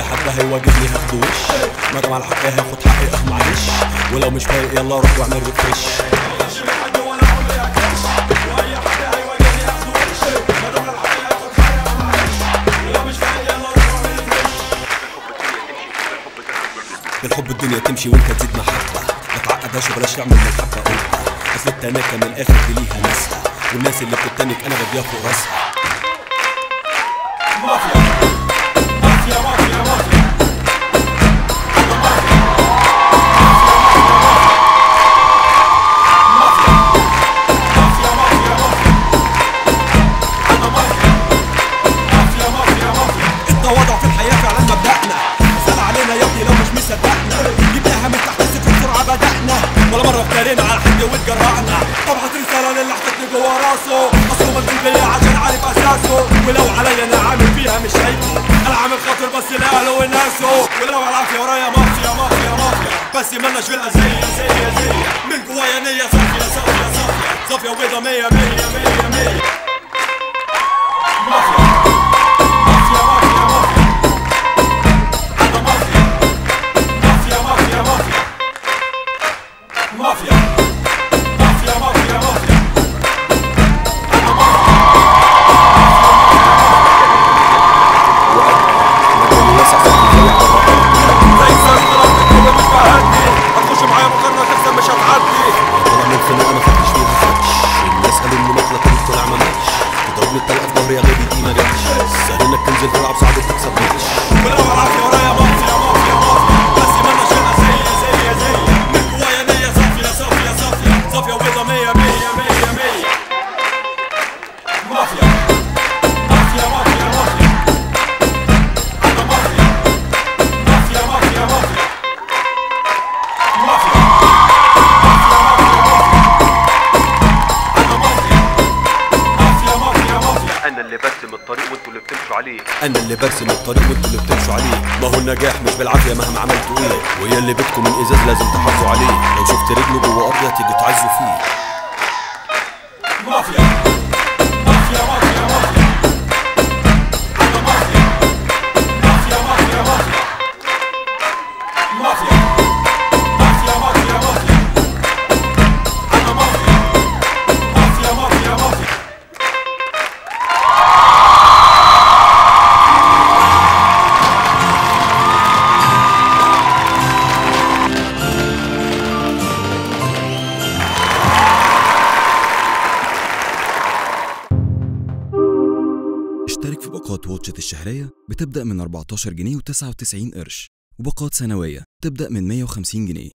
حد هيواجهني هاخد وش ندم على حقي هاخد حقي اه معلش ولو مش فايق يلا روح واعمل ريفرش بالحب الدنيا تمشي وانت تزيد محبة ما تعقدهاش وبلاش تعمل من الحبة قلبة اصل التناكة من الاخر دي ليها ناسها والناس اللي بتتنك انا بديها فوق راسها التواضع في الحياة فعلا مبدأنا سأل علينا يا ابني لو مش مصدقنا جبناها من تحت الصفر بسرعة بدأنا ولا مرة افترينا على حد واتجرأنا طبعا رسالة للي حطتني جوا راسه اصله مجنون بيا عشان عارف اساسه ولو عليا انا عامل فيها مش شايفه انا عامل خاطر بس لاهله وناسه ولو العافية ورايا مافيا مافيا مافيا بس مالناش في الأذية زي زي من جوايا نية صافية صافية صافية صافية وبيضة مية مية مية مية مافيا مافيا مافيا مافيا أنا مافيا مافيا مافيا مافيا مافيا مافيا مافيا مافيا أنا زي سنة ربك كده مش بهدي هتخش معايا مقارنة تكسب مش هتعدي طلع من خناقة ما خدتش فيها خدش الناس قالوا انه مطلق اللي طلع ما ماتش تضربني الطلقة في ظهري يا غبي دي ما جاتش سهل انك تنزل تلعب صعب تكسب ماتش ولو العافية ورايا مافيا مافيا مافيا بس مالناش هنا زي زي زي من جوايا نية صافية صافية صافية صافية وبيضة مية مية مية مية مافيا مافيا مافيا مافيا أنا مافيا مافيا مافيا مافيا مافيا مافيا مافيا مافيا انا اللي برسم الطريق وانتوا اللي بتمشوا عليه انا اللي برسم الطريق وانتوا اللي بتمشوا عليه ما هو النجاح مش بالعافيه مهما عملتوا ايه وهي اللي بيتكم من ازاز لازم تحافظوا عليه لو شفت رجله جوه ارض هتيجي تعزوا فيه مافيا مافيا مافيا مافيا أنا مافيا مافيا مافيا مافيا مافيا مافيا مافيا مافيا أنا مافيا مافيا مافيا مافيا اشترك في باقات واتشت الشهرية بتبدأ من 14 جنيه و99 قرش وباقات سنوية تبدأ من 150 جنيه